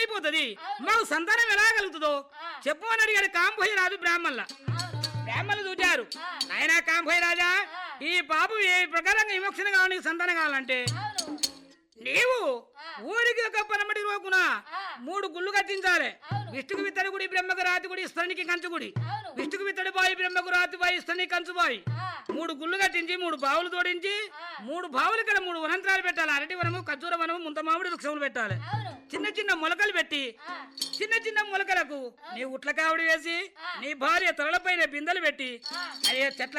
అయిపోతుంది మాకు సంతానం ఎలా కలుగుతుందో చెప్పు అని అడిగాడు కాంభోయి రాజు బ్రాహ్మణుల బ్రాహ్మణులు చూచారు ఆయన కాంభోయి రాజా ఈ బాబు ఏ ప్రకారంగా విమోక్షణ కావాలి నీకు సంతానం కావాలంటే నీవు ఊరికి ఒక పనమటి రోకున మూడు గుళ్ళు కట్టించాలి విష్ణుకు విత్తడి గుడి బ్రహ్మకు రాతి గుడి ఇస్తానికి కంచు గుడి విష్ణుకు విత్తడి బాయి బ్రహ్మకు రాతి బాయి ఇస్తానికి కంచు బాయి మూడు గుళ్ళు కట్టించి మూడు బావులు తోడించి మూడు బావులు ఇక్కడ మూడు వనంతరాలు పెట్టాలి అరటి వనము ఖర్జూర వనము ముంత మామిడి వృక్షములు పెట్టాలి చిన్న చిన్న మొలకలు పెట్టి చిన్న చిన్న మొలకలకు నీ ఉట్ల కావిడి వేసి నీ భార్య తలలపైన బిందెలు పెట్టి అదే చెట్ల